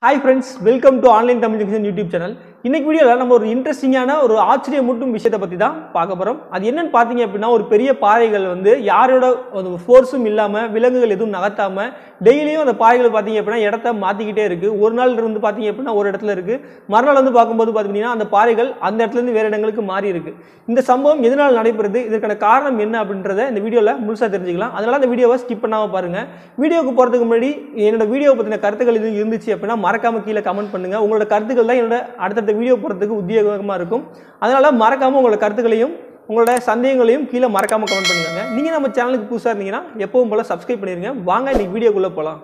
hi friends welcome to online Tamil junction YouTube channel இன்னைக்கு வீடியோவில் நம்ம ஒரு இன்ட்ரெஸ்டிங்கான ஒரு ஆச்சரியமூட்டும் விஷயத்தை பற்றி தான் பார்க்க போகிறோம் அது என்னன்னு பார்த்தீங்க அப்படின்னா ஒரு பெரிய பாறைகள் வந்து யாரோட ஒரு ஃபோர்ஸும் இல்லாமல் விலங்குகள் எதுவும் நகர்த்தாமல் டெய்லியும் அந்த பாறைகள் பார்த்தீங்க அப்படின்னா இடத்த மாற்றிக்கிட்டே இருக்குது ஒரு நாள் இருந்து பார்த்தீங்க அப்படின்னா ஒரு இடத்துல இருக்குது மறுநாள் வந்து பார்க்கும்போது பார்த்தீங்கன்னா அந்த பாறைகள் அந்த இடத்துலேருந்து வேறு இடங்களுக்கு மாறி இருக்கு இந்த சம்பவம் எதனால் நடைபெறுது இதற்கான காரணம் என்ன அப்படின்றத இந்த வீடியோவில் முழுசாக தெரிஞ்சுக்கலாம் அதனால அந்த வீடியோவை ஸ்கிப் பண்ணாமல் பாருங்கள் வீடியோவுக்கு போகிறதுக்கு முன்னாடி என்னோட வீடியோவை பற்றின கருத்துக்கள் எதுவும் இருந்துச்சு அப்படின்னா மறக்காம கீழே கமெண்ட் பண்ணுங்க உங்களோட கருத்துக்கள் தான் என்னோட அடுத்தடுத்த வீடியோ போகிறதுக்கு உத்தியோகமாக இருக்கும் அதனால மறக்காம உங்களோட கருத்துக்களையும் உங்களோட சந்தேகங்களையும் கீழே மறக்காம கமெண்ட் பண்ணுங்க நீங்க நம்ம சேனலுக்கு புதுசாக இருந்தீங்கன்னா எப்பவும் போல சப்ஸ்கிரைப் பண்ணிருங்க வாங்க இன்னைக்கு வீடியோக்குள்ள போகலாம்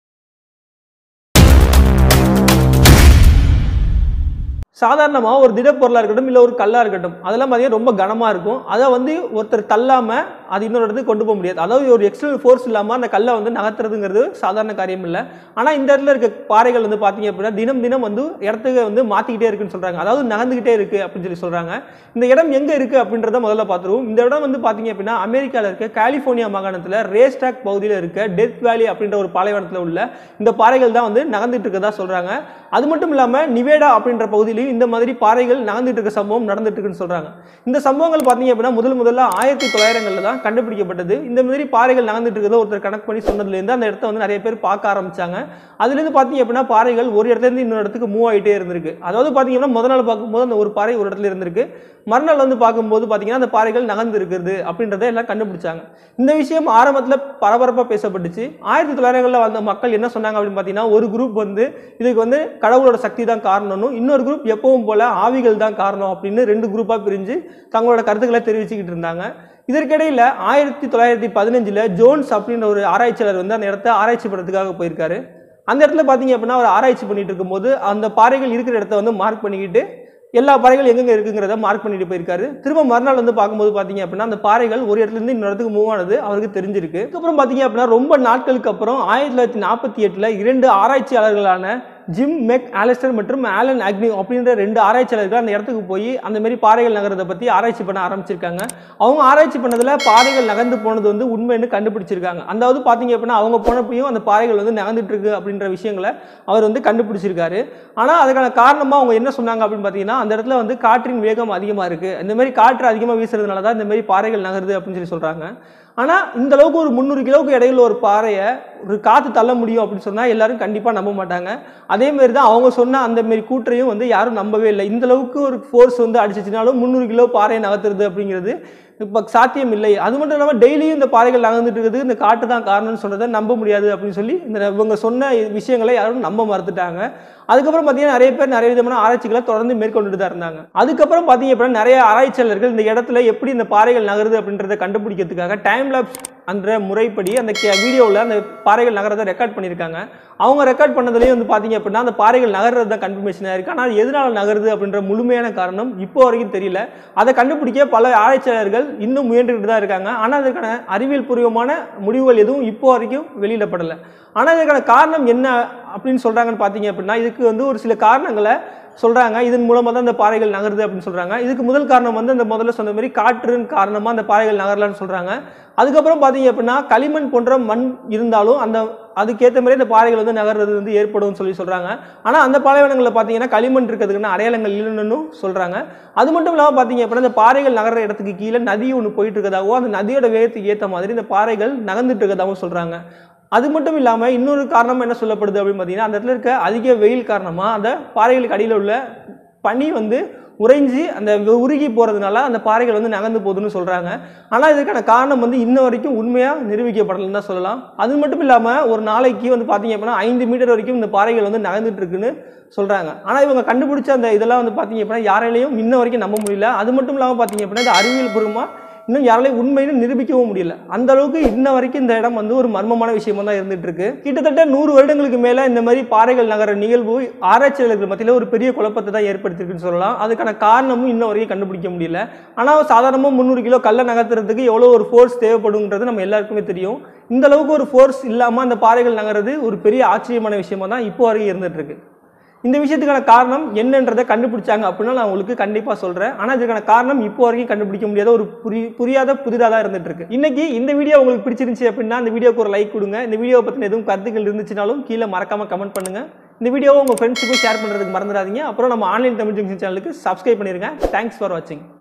சாதாரணமாக ஒரு திடப்பொருளாக இருக்கட்டும் இல்லை ஒரு கல்லாக இருக்கட்டும் அதெல்லாம் பார்த்தீங்கன்னா ரொம்ப கனமாக இருக்கும் அதை வந்து ஒருத்தர் தள்ளாமல் அது இன்னொரு இடத்துக்கு கொண்டு போக முடியாது அதாவது ஒரு எக்ஸ்டர்னல் ஃபோர்ஸ் இல்லாமல் அந்த கல்லை வந்து நகர்த்துறதுங்கிறது சாதாரண காரியம் இல்லை ஆனால் இந்த இடத்துல இருக்க பாறைகள் வந்து பார்த்தீங்க அப்படின்னா தினம் தினம் வந்து இடத்துக்கு வந்து மாற்றிக்கிட்டே இருக்குன்னு சொல்கிறாங்க அதாவது நகர்ந்துக்கிட்டே இருக்குது அப்படின்னு சொல்லி சொல்கிறாங்க இந்த இடம் எங்கே இருக்குது அப்படின்றத முதல்ல பார்த்துருவோம் இந்த இடம் வந்து பார்த்தீங்க அப்படின்னா அமெரிக்காவில் இருக்க கலிஃபோர்னியா மாகாணத்தில் ரேஸ்டாக் பகுதியில் இருக்க டெத் வேலி அப்படின்ற ஒரு பாலைவனத்தில் உள்ள இந்த பாறைகள் தான் வந்து நகர்ந்துட்டு இருக்கதா சொல்கிறாங்க அது மட்டும் இல்லாமல் நிவேடா அப்படின்ற பகுதியிலையும் இந்த மாதிரி பாறைகள் நகர்ந்துட்டு இருக்க சம்பவம் நடந்துட்டு இருக்குன்னு சொல்றாங்க இந்த சம்பவங்கள் பார்த்தீங்க அப்படின்னா முதல் முதல்ல ஆயிரத்தி தொள்ளாயிரங்களில் தான் கண்டுபிடிக்கப்பட்டது இந்த மாதிரி பாறைகள் நகர்ந்துட்டு இருக்கிறத ஒருத்தர் கணக்கு பண்ணி சொன்னதுலேருந்து அந்த இடத்த வந்து நிறைய பேர் பார்க்க ஆரம்பிச்சாங்க அதுலேருந்து பார்த்தீங்க அப்படின்னா பாறைகள் ஒரு இடத்துலேருந்து இன்னொரு இடத்துக்கு மூவ் ஆகிட்டே இருந்திருக்கு அதாவது பார்த்தீங்கன்னா முதல் நாள் பார்க்கும்போது அந்த ஒரு பாறை ஒரு இடத்துல இருந்திருக்கு மறுநாள் வந்து பார்க்கும்போது பார்த்தீங்கன்னா அந்த பாறைகள் நகர்ந்து இருக்கிறது அப்படின்றத எல்லாம் கண்டுபிடிச்சாங்க இந்த விஷயம் ஆரம்பத்தில் பரபரப்பாக பேசப்பட்டுச்சு ஆயிரத்தி தொள்ளாயிரங்களில் வந்த மக்கள் என்ன சொன்னாங்க அப்படின்னு பார்த்தீங்கன்னா ஒரு குரூப் வந்து இதுக்கு வந்து கடவுளோட சக்தி தான் காரணம்னு இன்னொரு குரூப் எப்பவும் போல ஆவிகள் தான் காரணம் அப்படின்னு ரெண்டு குரூப்பாக பிரிஞ்சு தங்களோட கருத்துக்களை தெரிவிச்சுக்கிட்டு இருந்தாங்க இதற்கிடையில் ஆயிரத்தி தொள்ளாயிரத்தி பதினஞ்சில் ஜோன்ஸ் அப்படின்ற ஒரு ஆராய்ச்சியாளர் வந்து அந்த இடத்த ஆராய்ச்சி பண்ணுறதுக்காக போயிருக்காரு அந்த இடத்துல பார்த்தீங்க அப்படின்னா அவர் ஆராய்ச்சி பண்ணிட்டு இருக்கும்போது அந்த பாறைகள் இருக்கிற இடத்த வந்து மார்க் பண்ணிக்கிட்டு எல்லா பாறைகள் எங்கெங்க இருக்குங்கிறத மார்க் பண்ணிட்டு போயிருக்காரு திரும்ப மறுநாள் வந்து பார்க்கும்போது பார்த்தீங்க அப்படின்னா அந்த பாறைகள் ஒரு இடத்துல இருந்து இன்னொரு இடத்துக்கு மூவ் ஆனது அவருக்கு தெரிஞ்சிருக்கு அதுக்கப்புறம் பார்த்தீங்க அப்படின்னா ரொம்ப நாட்களுக்கு அப்புறம் ஆயிரத்தி தொள்ளாயிரத்தி நாற்பத்தி எட்டில் இரண்டு ஆராய்ச்சியாளர்களான ஜிம் மெக் ஆலிஸ்டர் மற்றும் ஆலன் அக்னி அப்படின்ற ரெண்டு ஆராய்ச்சியாளர்கள் அந்த இடத்துக்கு போய் அந்த மாதிரி பாறைகள் நகரத்தை பற்றி ஆராய்ச்சி பண்ண ஆரம்பிச்சிருக்காங்க அவங்க ஆராய்ச்சி பண்ணதில் பாறைகள் நகர்ந்து போனது வந்து உண்மைன்னு கண்டுபிடிச்சிருக்காங்க அதாவது பார்த்தீங்க அப்படின்னா அவங்க போனப்பையும் அந்த பாறைகள் வந்து நகர்ந்துட்டு இருக்கு அப்படின்ற விஷயங்களை அவர் வந்து கண்டுபிடிச்சிருக்காரு ஆனால் அதுக்கான காரணமாக அவங்க என்ன சொன்னாங்க அப்படின்னு பார்த்தீங்கன்னா அந்த இடத்துல வந்து காற்றின் வேகம் அதிகமாக இருக்குது இந்த மாதிரி காற்று அதிகமாக வீசுறதுனால தான் இந்த மாதிரி பாறைகள் நகருது அப்படின்னு சொல்லி சொல்கிறாங்க ஆனால் இந்த அளவுக்கு ஒரு முந்நூறு கிலோவுக்கு இடையில ஒரு பாறையை ஒரு காற்று தள்ள முடியும் அப்படின்னு சொன்னால் எல்லாரும் கண்டிப்பாக நம்ப மாட்டாங்க அதே மாதிரி தான் அவங்க சொன்ன அந்த மாதிரி கூற்றையும் வந்து யாரும் நம்பவே இல்லை இந்த அளவுக்கு ஒரு ஃபோர்ஸ் வந்து அடிச்சிச்சுனாலும் முந்நூறு கிலோ பாறையை நகர்த்துறது அப்படிங்கிறது இப்போ சாத்தியம் இல்லை அது மட்டும் இல்லாமல் டெய்லியும் இந்த பாறைகள் நகர்ந்துட்டு இருக்குது இந்த காட்டு தான் காரணம்னு சொல்கிறத நம்ப முடியாது அப்படின்னு சொல்லி இந்த இவங்க சொன்ன விஷயங்களை யாரும் நம்ப மறுத்துட்டாங்க அதுக்கப்புறம் பார்த்தீங்கன்னா நிறைய பேர் நிறைய விதமான ஆராய்ச்சிகளை தொடர்ந்து மேற்கொண்டுட்டு தான் இருந்தாங்க அதுக்கப்புறம் பார்த்தீங்க அப்படின்னா நிறைய ஆராய்ச்சியாளர்கள் இந்த இடத்துல எப்படி இந்த பாறைகள் நகருது அப்படின்றத கண்டுபிடிக்கிறதுக்காக டைம் லேப்ஸ் அந்த முறைப்படி அந்த வீடியோவில் அந்த பாறைகள் நகரத்தை ரெக்கார்ட் பண்ணியிருக்காங்க அவங்க ரெக்கார்ட் பண்ணதுலேயும் வந்து பார்த்தீங்க அப்படின்னா அந்த பாறைகள் நகர்றது தான் கன்ஃபர்மேஷனாக இருக்குது ஆனால் எதனால் நகருது அப்படின்ற முழுமையான காரணம் இப்போ வரைக்கும் தெரியல அதை கண்டுபிடிக்க பல ஆராய்ச்சியாளர்கள் இன்னும் முயன்றுக்கிட்டு தான் இருக்காங்க ஆனால் அதற்கான அறிவியல் பூர்வமான முடிவுகள் எதுவும் இப்போ வரைக்கும் வெளியிடப்படலை ஆனால் இதற்கான காரணம் என்ன அப்படின்னு சொல்கிறாங்கன்னு பார்த்தீங்க அப்படின்னா இதுக்கு வந்து ஒரு சில காரணங்களை சொல்கிறாங்க இதன் மூலமாக தான் இந்த பாறைகள் நகருது அப்படின்னு சொல்கிறாங்க இதுக்கு முதல் காரணம் வந்து அந்த முதல்ல சொன்ன மாதிரி காற்றின் காரணமாக அந்த பாறைகள் நகரலான்னு சொல்கிறாங்க அதுக்கப்புறம் பார்த்தீங்க அப்படின்னா களிமண் போன்ற மண் இருந்தாலும் அந்த அதுக்கேற்ற மாதிரி இந்த பாறைகள் வந்து நகர்றது வந்து ஏற்படும் சொல்லி சொல்கிறாங்க ஆனால் அந்த பாலைவனங்களில் பார்த்தீங்கன்னா களிமண் இருக்கிறதுக்குன்னு அடையாளங்கள் இல்லைன்னு சொல்கிறாங்க அது மட்டும் இல்லாமல் பார்த்தீங்க அப்படின்னா இந்த பாறைகள் நகர்ற இடத்துக்கு கீழே நதி ஒன்று போயிட்டு இருக்கதாகவும் அந்த நதியோட வேகத்துக்கு ஏற்ற மாதிரி இந்த பாறைகள் நகர்ந்துட்டு இருக்கதாகவும் சொல்கிறாங்க அது மட்டும் இல்லாமல் இன்னொரு காரணம் என்ன சொல்லப்படுது அப்படின்னு பார்த்தீங்கன்னா அந்த இடத்துல இருக்க அதிக வெயில் காரணமாக அந்த பாறைகளுக்கு அடியில் உள்ள பனி வந்து உறைஞ்சி அந்த உருகி போகிறதுனால அந்த பாறைகள் வந்து நகர்ந்து போகுதுன்னு சொல்கிறாங்க ஆனால் இதுக்கான காரணம் வந்து இன்ன வரைக்கும் உண்மையாக நிரூபிக்கப்படலன்னு தான் சொல்லலாம் அது மட்டும் இல்லாமல் ஒரு நாளைக்கு வந்து பார்த்தீங்க அப்படின்னா ஐந்து மீட்டர் வரைக்கும் இந்த பாறைகள் வந்து நகர்ந்துட்டு இருக்குன்னு சொல்கிறாங்க ஆனால் இவங்க கண்டுபிடிச்ச அந்த இதெல்லாம் வந்து பார்த்தீங்க அப்படின்னா யாராலையும் இன்ன வரைக்கும் நம்ப முடியல அது மட்டும் இல்லாமல் பார்த்தீங்க அப்படின்னா இந்த அறிவியல் பூர்வமாக இன்னும் யாராலையும் உண்மைன்னு நிரூபிக்கவும் முடியல அந்த அளவுக்கு இன்ன வரைக்கும் இந்த இடம் வந்து ஒரு மர்மமான விஷயமா தான் இருந்துட்டு இருக்கு கிட்டத்தட்ட நூறு வருடங்களுக்கு மேல இந்த மாதிரி பாறைகள் நகர நிகழ்வு ஆராய்ச்சியாளர்கள் மத்தியில் ஒரு பெரிய குழப்பத்தை தான் ஏற்படுத்திருக்குன்னு சொல்லலாம் அதுக்கான காரணமும் இன்ன வரைக்கும் கண்டுபிடிக்க முடியல ஆனால் சாதாரணமாக முந்நூறு கிலோ கல்லை நகர்த்துறதுக்கு எவ்வளோ ஒரு ஃபோர்ஸ் தேவைப்படுங்கிறது நம்ம எல்லாருக்குமே தெரியும் இந்த அளவுக்கு ஒரு ஃபோர்ஸ் இல்லாமல் அந்த பாறைகள் நகர்றது ஒரு பெரிய ஆச்சரியமான விஷயமா தான் இப்போ வரைக்கும் இருந்துட்டு இருக்கு இந்த விஷயத்துக்கான காரணம் என்னன்றதை கண்டுபிடிச்சாங்க அப்படின்னா நான் உங்களுக்கு கண்டிப்பாக சொல்கிறேன் ஆனால் இதுக்கான காரணம் இப்போ வரைக்கும் கண்டுபிடிக்க முடியாத ஒரு புரி புரியாத புதிதாக தான் இருந்துட்டு இருக்கு இன்னைக்கு இந்த வீடியோ உங்களுக்கு பிடிச்சிருந்துச்சு அப்படின்னா இந்த வீடியோக்கு ஒரு லைக் கொடுங்க இந்த வீடியோ பற்றின எதுவும் கருத்துக்கள் இருந்துச்சுனாலும் கீழே மறக்காம கமெண்ட் பண்ணுங்க இந்த வீடியோவை உங்கள் ஃப்ரெண்ட்ஸுக்கும் ஷேர் பண்ணுறதுக்கு மறந்துடாதீங்க அப்புறம் நம்ம ஆன்லைன் தமிழ் ஜங்ஷன் சேனலுக்கு சப்ஸ்கிரைப் பண்ணிருங்க தேங்க்ஸ் ஃபார் வாட்சிங்